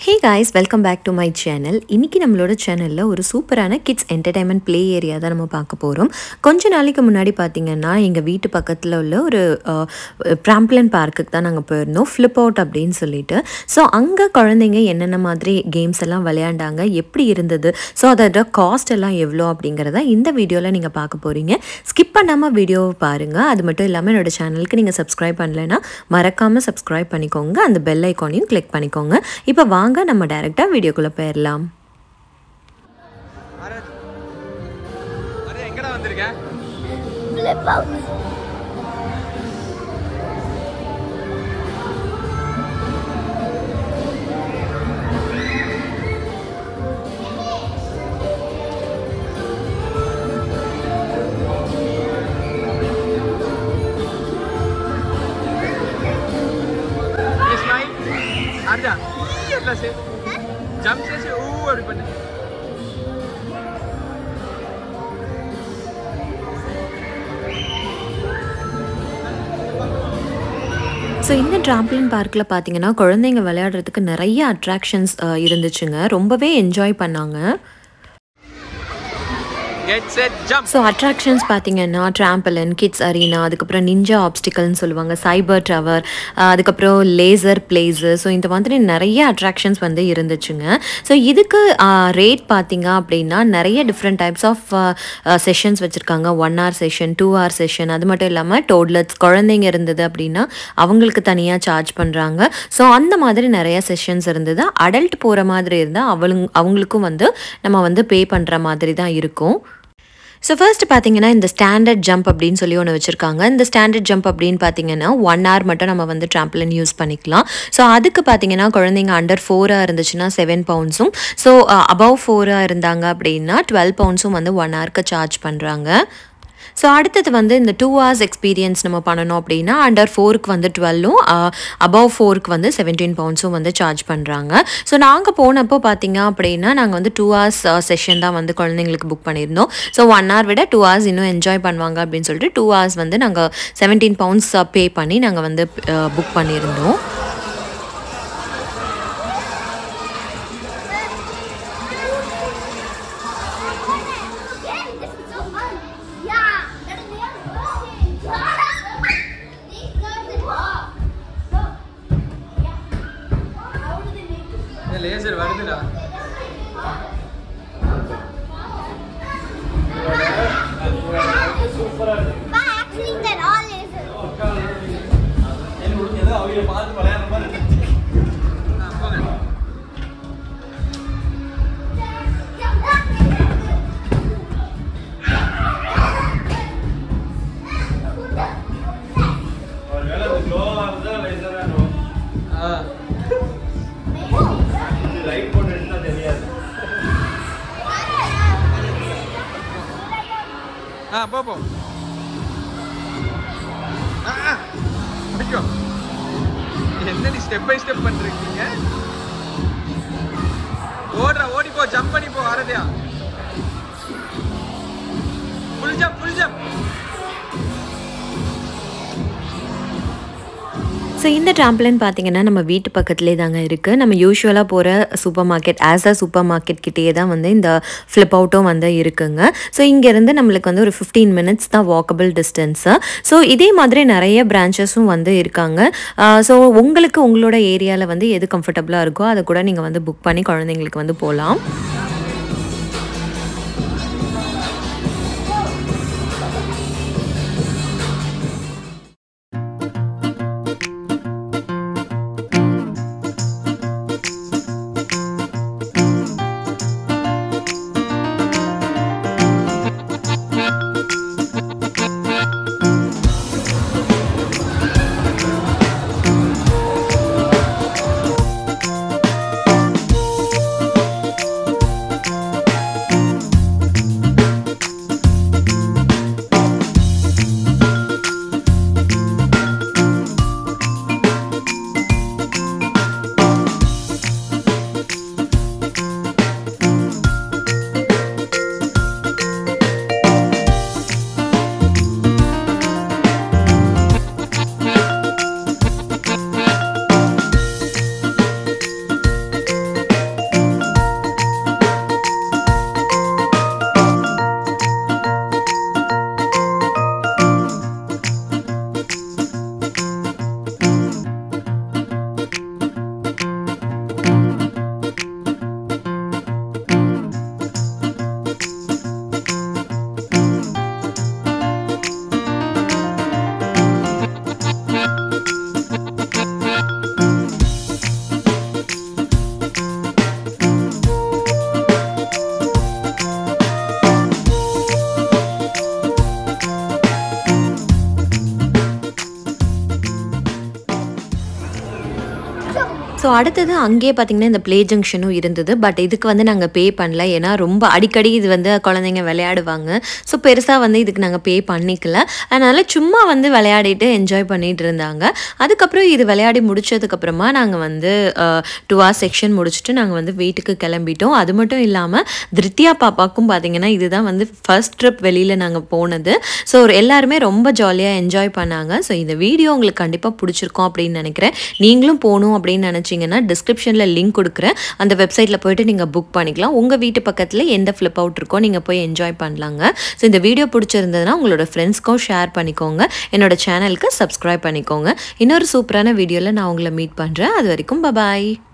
Hey guys welcome back to my channel இன்றைக்கி நம்மளோட சேனலில் ஒரு சூப்பரான கிட்ஸ் என்டர்டைன்மெண்ட் ப்ளே ஏரியா தான் நம்ம பார்க்க போகிறோம் கொஞ்ச நாளைக்கு முன்னாடி பார்த்தீங்கன்னா எங்கள் வீட்டு பக்கத்தில் உள்ள ஒரு ட்ராம்ப்ளன் பார்க்குக்கு தான் நாங்கள் போயிருந்தோம் ஃப்ளிப் அவுட் அப்படின்னு சொல்லிட்டு ஸோ அங்கே குழந்தைங்க என்னென்ன மாதிரி கேம்ஸ் எல்லாம் விளையாண்டாங்க எப்படி இருந்தது ஸோ அதோட காஸ்ட் எல்லாம் எவ்வளோ அப்படிங்கிறத இந்த வீடியோவில் நீங்கள் பார்க்க போகிறீங்க ஸ்கிப் பண்ணாமல் வீடியோவை பாருங்கள் அது மட்டும் இல்லாமல் என்னோட சேனலுக்கு நீங்கள் சப்ஸ்கிரைப் பண்ணலைன்னா மறக்காமல் சப்ஸ்கிரைப் பண்ணிக்கோங்க அந்த பெல் ஐக்கானையும் கிளிக் பண்ணிக்கோங்க இப்போ வாங்க நம்ம டைரெக்டாக வீடியோக்குள்ளே போயிடலாம் அரத் அரே எங்கடா வந்திருக்க flip out. ये स्माइल आजा எட்ல से ஜம்ப் से ஊ அப்படி பண்ணு ஸோ இந்த ட்ராம்ப்ளின் பார்க்கில் பார்த்தீங்கன்னா குழந்தைங்க விளையாடுறதுக்கு நிறைய அட்ராக்ஷன்ஸ் இருந்துச்சுங்க ரொம்பவே என்ஜாய் பண்ணாங்க get set jump so attractions பார்த்தீங்கன்னா ட்ராம்பலன் கிட்ஸ் அரீனா அதுக்கப்புறம் நிஞ்சா ஆப்ஸ்டிக்கல்னு சொல்லுவாங்க சைபர் டவர் அதுக்கப்புறம் லேசர் பிளேஸு ஸோ இந்த மாதிரி நிறைய அட்ராக்ஷன்ஸ் வந்து இருந்துச்சுங்க ஸோ இதுக்கு ரேட் பார்த்தீங்க அப்படின்னா நிறைய டிஃப்ரெண்ட் டைப்ஸ் ஆஃப் செஷன்ஸ் வச்சுருக்காங்க one hour session two hour session அது மட்டும் இல்லாமல் டோட்லெட்ஸ் குழந்தைங்க இருந்தது அப்படின்னா அவங்களுக்கு தனியாக சார்ஜ் பண்ணுறாங்க ஸோ அந்த மாதிரி நிறைய செஷன்ஸ் இருந்தது அடல்ட் போகிற மாதிரி இருந்தால் அவளுங்க அவங்களுக்கும் வந்து நம்ம வந்து பே பண்ணுற மாதிரி தான் இருக்கும் ஸோ ஃபர்ஸ்ட் பார்த்தீங்கன்னா இந்த ஸ்டாண்டர்ட் ஜம்ப் அப்படின்னு சொல்லி ஒன்று வச்சுருக்காங்க இந்த ஸ்டாண்டர்ட் ஜம்ப் அப்படின்னு பார்த்தீங்கன்னா ஒன் ஹவர் மட்டும் நம்ம வந்து ட்ராம்ப்ளின் யூஸ் பண்ணிக்கலாம் ஸோ அதுக்கு பார்த்தீங்கன்னா குழந்தைங்க அண்டர் ஃபோராக இருந்துச்சுன்னா செவன் பவுண்ட்ஸும் ஸோ அபவ் ஃபோராக இருந்தாங்க அப்படின்னா டுவெல் பவுண்ட்ஸும் வந்து ஒன் ஹவருக்கு சார்ஜ் பண்ணுறாங்க ஸோ அடுத்தது வந்து இந்த டூ ஹவர்ஸ் எக்ஸ்பீரியன்ஸ் நம்ம பண்ணணும் அப்படின்னா அண்டர் ஃபோருக்கு வந்து டுவெல்லும் அபவ் ஃபோருக்கு வந்து செவன்டீன் பவுண்ட்ஸும் வந்து சார்ஜ் பண்ணுறாங்க ஸோ நாங்கள் போனப்போ பார்த்தீங்க அப்படின்னா நாங்கள் வந்து டூ ஹவர்ஸ் செஷன் தான் வந்து குழந்தைங்களுக்கு புக் பண்ணியிருந்தோம் ஸோ ஒன் ஹவர் விட டூ ஹவர்ஸ் இன்னும் என்ஜாய் பண்ணுவாங்க அப்படின்னு சொல்லிட்டு டூ ஹவர்ஸ் வந்து நாங்கள் செவன்டீன் பவுண்ட்ஸ் பே பண்ணி நாங்கள் வந்து புக் பண்ணியிருந்தோம் Again, this is so fun. Yeah, let it be. These girls and walk. Go. Yeah. How do they make this? Laser வருதுடா But actually, they're all lasers. ஆ, போங்க ஆ ஆ போ போ ஆ, ஆ. ஐயோ என்ன நீ ஸ்டெப் பை ஸ்டெப் பண்றீங்க ஓடுற ஓடி போ ஜம்ப் பண்ணி போ ஆரதியா full jump full jump so இந்த ட்ராம்ப்ளின் பார்த்தீங்கன்னா நம்ம வீட்டு பக்கத்துலேயே தாங்க இருக்குது நம்ம யூஸ்வலாக போகிற supermarket as a supermarket கிட்டேயே தான் வந்து இந்த ஃப்ளிப் அவுட்டும் வந்து இருக்குங்க ஸோ இங்கேருந்து நம்மளுக்கு வந்து ஒரு ஃபிஃப்டீன் மினிட்ஸ் தான் வாக்கபிள் டிஸ்டன்ஸு ஸோ இதே மாதிரி நிறைய பிரான்ச்சஸும் வந்து இருக்காங்க ஸோ உங்களுக்கு உங்களோட ஏரியாவில் வந்து எது கம்ஃபர்டபுளாக இருக்கோ அதை கூட நீங்கள் வந்து புக் பண்ணி குழந்தைங்களுக்கு வந்து போகலாம் அடுத்தது அங்கேயே பார்த்தீங்கன்னா இந்த ப்ளே ஜங்ஷனும் இருந்தது பட் இதுக்கு வந்து நாங்கள் பே பண்ணல ஏன்னா ரொம்ப அடிக்கடி இது வந்து குழந்தைங்க விளையாடுவாங்க ஸோ பெருசாக வந்து இதுக்கு நாங்கள் பே பண்ணிக்கல அதனால் சும்மா வந்து விளையாடிட்டு என்ஜாய் பண்ணிட்டு இருந்தாங்க அதுக்கப்புறம் இது விளையாடி முடிச்சதுக்கப்புறமா நாங்கள் வந்து டூ ஆர் செக்ஷன் முடிச்சுட்டு நாங்கள் வந்து வீட்டுக்கு கிளம்பிட்டோம் அது மட்டும் இல்லாமல் திருத்தியா பாப்பாக்கும் பார்த்தீங்கன்னா இதுதான் வந்து ஃபர்ஸ்ட் ட்ரிப் வெளியில் நாங்கள் போனது ஸோ எல்லாருமே ரொம்ப ஜாலியாக என்ஜாய் பண்ணாங்க ஸோ இந்த வீடியோ உங்களுக்கு கண்டிப்பாக பிடிச்சிருக்கும் அப்படின்னு நினைக்கிறேன் நீங்களும் போகணும் அப்படின்னு நினச்சிங்கன்னா டிஸ்கிரிப்ஷனில் லிங்க் கொடுக்குறேன் அந்த வெப்சைட்டில் போயிட்டு நீங்கள் புக் பண்ணிக்கலாம் உங்கள் வீட்டு பக்கத்தில் எந்த ஃப்ளிப் அவுட் இருக்கோ நீங்கள் போய் என்ஜாய் பண்ணலாங்க ஸோ இந்த வீடியோ பிடிச்சிருந்ததுன்னா உங்களோட ஃப்ரெண்ட்ஸ்க்கும் ஷேர் பண்ணிக்கோங்க என்னோட சேனலுக்கு சப்ஸ்கிரைப் பண்ணிக்கோங்க இன்னொரு சூப்பரான வீடியோவில் நான் உங்களை மீட் பண்ணுறேன் அது வரைக்கும் பபாய்